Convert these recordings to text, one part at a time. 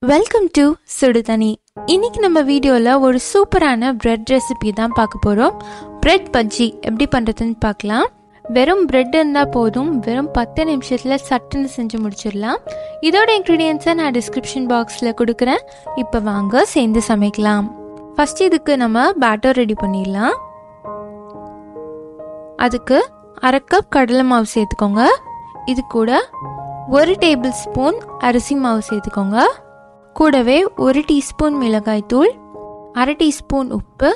welcome to சுடுதனி இன்னைக்கு நம்ம வீடியோவில் ஒரு சூப்பரான பிரெட் ரெசிபி தான் பார்க்க போகிறோம் பிரெட் பஜ்ஜி எப்படி பண்ணுறதுன்னு பார்க்கலாம் வெறும் பிரெட் இருந்தால் போதும் வெறும் பத்து நிமிஷத்தில் சட்டுன்னு செஞ்சு முடிச்சிடலாம் இதோட இன்க்ரீடியன்ஸை நான் டிஸ்கிரிப்ஷன் பாக்ஸில் கொடுக்குறேன் இப்போ வாங்க சேர்ந்து சமைக்கலாம் ஃபஸ்ட் இதுக்கு நம்ம பேட்டர் ரெடி பண்ணிடலாம் அதுக்கு அரை கப் கடலை மாவு சேர்த்துக்கோங்க இது கூட ஒரு டேபிள் ஸ்பூன் அரிசி மாவு சேர்த்துக்கோங்க கூடவே ஒரு டீஸ்பூன் மிளகாய் தூள் அரை டீஸ்பூன் உப்பு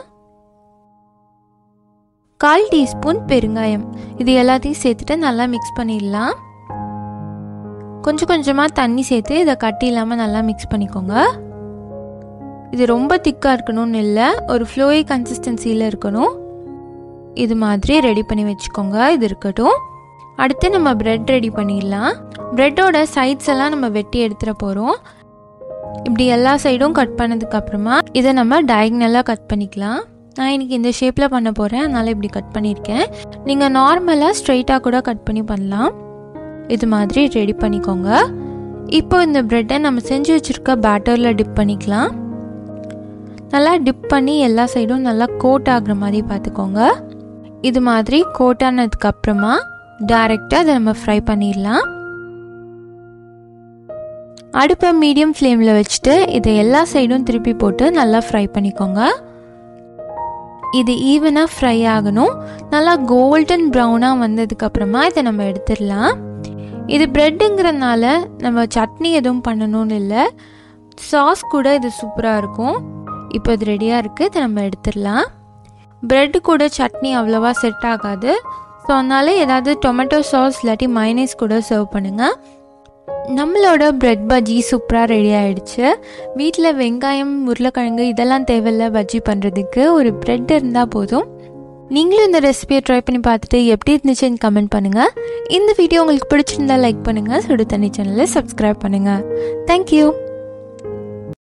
கால் டீஸ்பூன் பெருங்காயம் இது எல்லாத்தையும் சேர்த்துட்டு நல்லா மிக்ஸ் பண்ணிடலாம் கொஞ்சம் கொஞ்சமாக தண்ணி சேர்த்து இதை கட்டி இல்லாமல் நல்லா மிக்ஸ் பண்ணிக்கோங்க இது ரொம்ப திக்காக இருக்கணும்னு இல்லை ஒரு ஃப்ளோயி கன்சிஸ்டன்சியில் இருக்கணும் இது மாதிரி ரெடி பண்ணி வச்சுக்கோங்க இது இருக்கட்டும் அடுத்து நம்ம ப்ரெட் ரெடி பண்ணிடலாம் ப்ரெட்டோட சைட்ஸ் எல்லாம் நம்ம வெட்டி எடுத்துகிற போகிறோம் இப்படி எல்லா சைடும் கட் பண்ணதுக்கு அப்புறமா இதை நம்ம டயக்னலாக கட் பண்ணிக்கலாம் நான் இன்னைக்கு இந்த ஷேப்பில் பண்ண போகிறேன் அதனால் இப்படி கட் பண்ணியிருக்கேன் நீங்கள் நார்மலாக ஸ்ட்ரைட்டாக கூட கட் பண்ணி பண்ணலாம் இது மாதிரி ரெடி பண்ணிக்கோங்க இப்போ இந்த ப்ரெட்டை நம்ம செஞ்சு வச்சுருக்க பேட்டரில் டிப் பண்ணிக்கலாம் நல்லா டிப் பண்ணி எல்லா சைடும் நல்லா கோட் ஆகுற மாதிரி பார்த்துக்கோங்க இது மாதிரி கோட் ஆனதுக்கு அப்புறமா டைரெக்டாக அதை நம்ம ஃப்ரை பண்ணிடலாம் அடுப்பை மீடியம் ஃப்ளேமில் வச்சுட்டு இதை எல்லா சைடும் திருப்பி போட்டு நல்லா ஃப்ரை பண்ணிக்கோங்க இது ஈவனாக ஃப்ரை ஆகணும் நல்லா கோல்டன் ப்ரௌனாக வந்ததுக்கப்புறமா இதை நம்ம எடுத்துடலாம் இது ப்ரெட்டுங்கிறதுனால நம்ம சட்னி எதுவும் பண்ணணும்னு இல்லை சாஸ் கூட இது சூப்பராக இருக்கும் இப்போ இது ரெடியாக இருக்குது இதை நம்ம எடுத்துடலாம் ப்ரெட்டு கூட சட்னி அவ்வளோவா செட் ஆகாது ஸோ அதனால ஏதாவது டொமேட்டோ சாஸ் இல்லாட்டி மைனஸ் கூட சர்வ் பண்ணுங்கள் நம்மளோட பிரெட் பஜ்ஜி சூப்பராக ரெடி ஆகிடுச்சு வீட்டில் வெங்காயம் உருளைக்கிழங்கு இதெல்லாம் தேவையில்ல பஜ்ஜி பண்ணுறதுக்கு ஒரு பிரெட் இருந்தால் போதும் நீங்களும் இந்த ரெசிபியை ட்ரை பண்ணி பார்த்துட்டு எப்படி இருந்துச்சுன்னு கமெண்ட் பண்ணுங்கள் இந்த வீடியோ உங்களுக்கு பிடிச்சிருந்தா லைக் பண்ணுங்கள் சுடு தண்ணி சேனலை சப்ஸ்கிரைப் பண்ணுங்கள் தேங்க்யூ